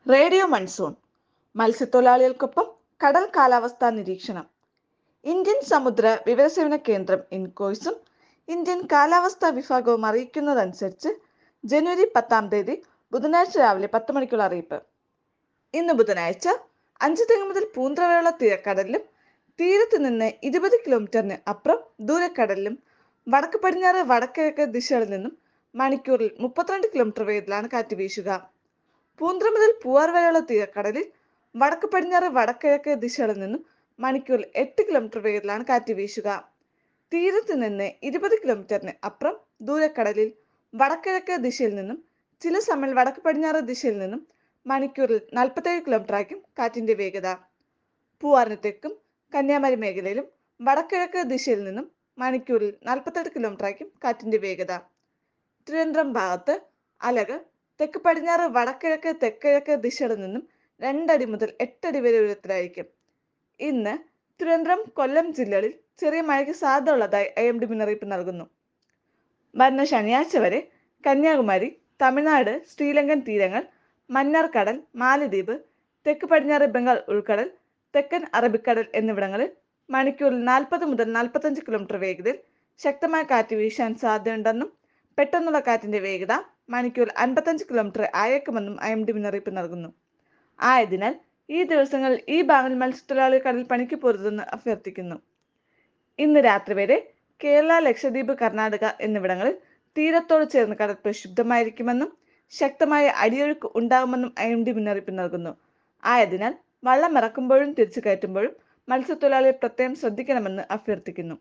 radio monsoon മത്സ്യത്തൊഴിലാളികൾക്കൊപ്പം കടൽ കാലാവസ്ഥാ നിരീക്ഷണം ഇന്ത്യൻ സമുദ്ര വിവരസേവന കേന്ദ്രം ഇൻകോയ്സും ഇന്ത്യൻ കാലാവസ്ഥാ വിഭാഗവും അറിയിക്കുന്നതനുസരിച്ച് ജനുവരി പത്താം തീയതി ബുധനാഴ്ച രാവിലെ പത്ത് മണിക്കുള്ള അറിയിപ്പ് ഇന്ന് ബുധനാഴ്ച അഞ്ച് തെങ്ങ് മുതൽ പൂന്തറ വരെയുള്ള തീരക്കടലിലും തീരത്ത് നിന്ന് ഇരുപത് കിലോമീറ്ററിന് അപ്പുറം ദൂരക്കടലിലും വടക്ക് പടിഞ്ഞാറ് വടക്കിഴക്ക് ദിശകളിൽ നിന്നും മണിക്കൂറിൽ മുപ്പത്തിരണ്ട് കിലോമീറ്റർ വേഗത്തിലാണ് കാറ്റ് വീശുക പൂന്തറ മുതൽ പൂവാർ വരെയുള്ള തീരക്കടലിൽ വടക്ക് പടിഞ്ഞാറ് വടക്കിഴക്ക് ദിശകളിൽ നിന്നും മണിക്കൂറിൽ എട്ട് കിലോമീറ്റർ വേഗത്തിലാണ് കാറ്റ് വീശുക തീരത്ത് നിന്ന് ഇരുപത് കിലോമീറ്ററിന് അപ്പുറം ദൂരക്കടലിൽ വടക്കിഴക്ക് ദിശയിൽ നിന്നും ചില സമയം വടക്ക് പടിഞ്ഞാറ് ദിശയിൽ നിന്നും മണിക്കൂറിൽ നാൽപ്പത്തേഴ് കിലോമീറ്റർ ആയിരിക്കും കാറ്റിന്റെ വേഗത പൂവാറിന് തെക്കും കന്യാകുമാരി മേഖലയിലും വടക്കിഴക്ക് ദിശയിൽ നിന്നും മണിക്കൂറിൽ നാൽപ്പത്തെട്ട് കിലോമീറ്റർ ആയിരിക്കും കാറ്റിന്റെ വേഗത തിരുവനന്തപുരം ഭാഗത്ത് അലകൾ തെക്ക് പടിഞ്ഞാറ് വടക്കിഴക്ക് തെക്കിഴക്ക് ദിശകളിൽ നിന്നും രണ്ടടി മുതൽ എട്ടടി വരെ ഉയരത്തിലായിരിക്കും ഇന്ന് തിരുവനന്തപുരം കൊല്ലം ജില്ലകളിൽ ചെറിയ മഴയ്ക്ക് സാധ്യത ഉള്ളതായി ഐ എം ഡി മുന്നറിയിപ്പ് നൽകുന്നു വരുന്ന ശനിയാഴ്ച വരെ കന്യാകുമാരി തമിഴ്നാട് ശ്രീലങ്കൻ തീരങ്ങൾ മന്നാർ കടൽ മാലദ്വീപ് തെക്ക് പടിഞ്ഞാറ് ബംഗാൾ ഉൾക്കടൽ തെക്കൻ അറബിക്കടൽ എന്നിവിടങ്ങളിൽ മണിക്കൂറിൽ നാൽപ്പത് മുതൽ നാൽപ്പത്തഞ്ച് കിലോമീറ്റർ വേഗതയിൽ ശക്തമായ കാറ്റ് വീശാൻ സാധ്യതയുണ്ടെന്നും പെട്ടെന്നുള്ള കാറ്റിന്റെ വേഗത മണിക്കൂറിൽ അൻപത്തഞ്ച് കിലോമീറ്റർ ആയേക്കുമെന്നും ഐ എം ഡി മുന്നറിയിപ്പ് നൽകുന്നു ആയതിനാൽ ഈ ദിവസങ്ങളിൽ ഈ ഭാഗങ്ങളിൽ മത്സ്യത്തൊഴിലാളി കടൽ പണിക്ക് പോരുതെന്ന് അഭ്യർത്ഥിക്കുന്നു ഇന്ന് രാത്രി വരെ കേരള ലക്ഷദ്വീപ് കർണാടക എന്നിവിടങ്ങളിൽ തീരത്തോട് ചേർന്ന് കടൽ പ്രക്ഷുബ്ധമായിരിക്കുമെന്നും ശക്തമായ അടിയൊഴുക്ക് ഉണ്ടാകുമെന്നും ഐ എം ഡി മുന്നറിയിപ്പ് നൽകുന്നു ആയതിനാൽ വള്ളം ഇറക്കുമ്പോഴും തിരിച്ചു കയറ്റുമ്പോഴും മത്സ്യത്തൊഴിലാളികൾ പ്രത്യേകം ശ്രദ്ധിക്കണമെന്ന് അഭ്യർത്ഥിക്കുന്നു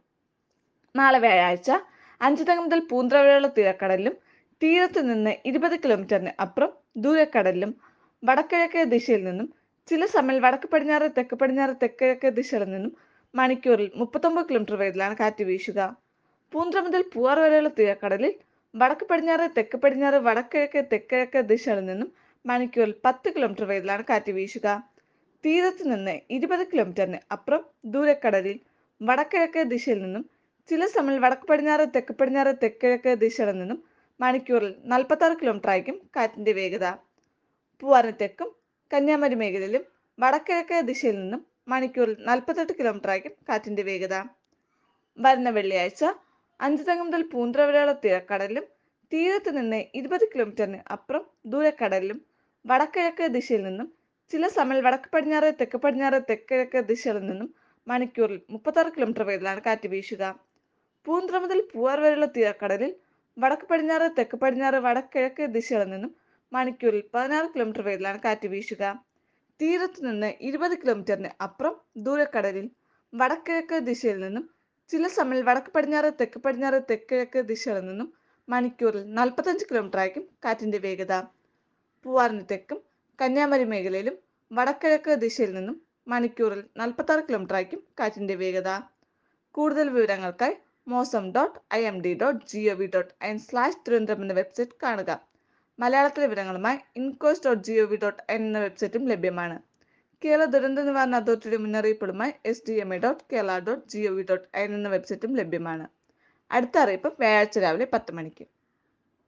നാളെ വ്യാഴാഴ്ച അഞ്ചുതങ്ങ് മുതൽ പൂന്തറ വരെയുള്ള തീരക്കടലിലും തീരത്ത് നിന്ന് ഇരുപത് കിലോമീറ്ററിന് അപ്പുറം ദൂരക്കടലിലും വടക്കിഴക്കേ ദിശയിൽ നിന്നും ചില സമയം വടക്ക് പടിഞ്ഞാറ് തെക്ക് പടിഞ്ഞാറ് തെക്കിഴക്കേ ദിശയിൽ നിന്നും മണിക്കൂറിൽ മുപ്പത്തൊമ്പത് കിലോമീറ്റർ വേഗത്തിലാണ് കാറ്റ് വീശുക പൂന്തറ മുതൽ പൂവാർ വരെയുള്ള തീരക്കടലിൽ വടക്ക് പടിഞ്ഞാറ് തെക്ക് പടിഞ്ഞാറ് വടക്കിഴക്ക് തെക്കിഴക്ക് ദിശകളിൽ നിന്നും മണിക്കൂറിൽ പത്ത് കിലോമീറ്റർ വേഗത്തിലാണ് കാറ്റ് വീശുക തീരത്ത് നിന്ന് ഇരുപത് കിലോമീറ്ററിന് അപ്പുറം ദൂരക്കടലിൽ വടക്കിഴക്ക് ദിശയിൽ നിന്നും ചില സമയം വടക്ക് പടിഞ്ഞാറ് തെക്ക് പടിഞ്ഞാറ് തെക്കിഴക്ക് ദിശകളിൽ നിന്നും മണിക്കൂറിൽ നാൽപ്പത്താറ് കിലോമീറ്റർ ആയിരിക്കും കാറ്റിന്റെ വേഗത പൂവാറിന് തെക്കും കന്യാകുമാരി മേഖലയിലും വടക്കിഴക്ക് ദിശയിൽ നിന്നും മണിക്കൂറിൽ നാൽപ്പത്തെട്ട് കിലോമീറ്റർ ആയിരിക്കും കാറ്റിന്റെ വേഗത വരുന്ന വെള്ളിയാഴ്ച അഞ്ച് തെങ്ങ് മുതൽ പൂന്തറ വരെയുള്ള തീരക്കടലിലും തീരത്ത് നിന്ന് ഇരുപത് കിലോമീറ്ററിന് അപ്പുറം ദൂരക്കടലിലും വടക്കിഴക്ക് ദിശയിൽ നിന്നും ചില സമയം വടക്ക് പടിഞ്ഞാറ് തെക്ക് പടിഞ്ഞാറ് തെക്കിഴക്ക് ദിശകളിൽ നിന്നും മണിക്കൂറിൽ മുപ്പത്താറ് കിലോമീറ്റർ വേഗത്തിലാണ് കാറ്റ് വീശുക പൂന്തറ മുതൽ പൂവാർ വരെയുള്ള തീരക്കടലിൽ വടക്ക് പടിഞ്ഞാറ് തെക്ക് പടിഞ്ഞാറ് വടക്കിഴക്ക് ദിശകളിൽ നിന്നും മണിക്കൂറിൽ പതിനാറ് കിലോമീറ്റർ വേഗത്തിലാണ് കാറ്റ് വീശുക തീരത്ത് നിന്ന് ഇരുപത് കിലോമീറ്ററിന് അപ്പുറം ദൂരക്കടലിൽ വടക്കിഴക്ക് ദിശയിൽ നിന്നും ചില സമയം വടക്ക് പടിഞ്ഞാറ് തെക്ക് പടിഞ്ഞാറ് തെക്കിഴക്ക് ദിശകളിൽ നിന്നും മണിക്കൂറിൽ നാൽപ്പത്തഞ്ച് കിലോമീറ്റർ ആയിരിക്കും കാറ്റിന്റെ വേഗത പൂവാറിന് തെക്കും കന്യാകുമാരി മേഖലയിലും വടക്കിഴക്ക് ദിശയിൽ നിന്നും മണിക്കൂറിൽ നാൽപ്പത്താറ് കിലോമീറ്റർ ആയിരിക്കും കാറ്റിന്റെ വേഗത കൂടുതൽ വിവരങ്ങൾക്കായി Mausam dot I M D dot G O V dot I N slash Thiruvananthapuram എന്ന വെബ്സൈറ്റ് കാണുക മലയാളത്തിലെ വിവരങ്ങളുമായി INCOIS dot G O V dot I N എന്ന വെബ്സൈറ്റും ലഭ്യമാണ് കേരള ദുരന്ത നിവാരണ അതോറിറ്റിയുടെ മുന്നറിയിപ്പുകളുമായി S D M A dot Kerala dot G O V dot I N എന്ന വെബ്സൈറ്റും ലഭ്യമാണ് അടുത്ത അറിയിപ്പ് വ്യാഴാഴ്ച രാവിലെ പത്ത് മണിക്ക്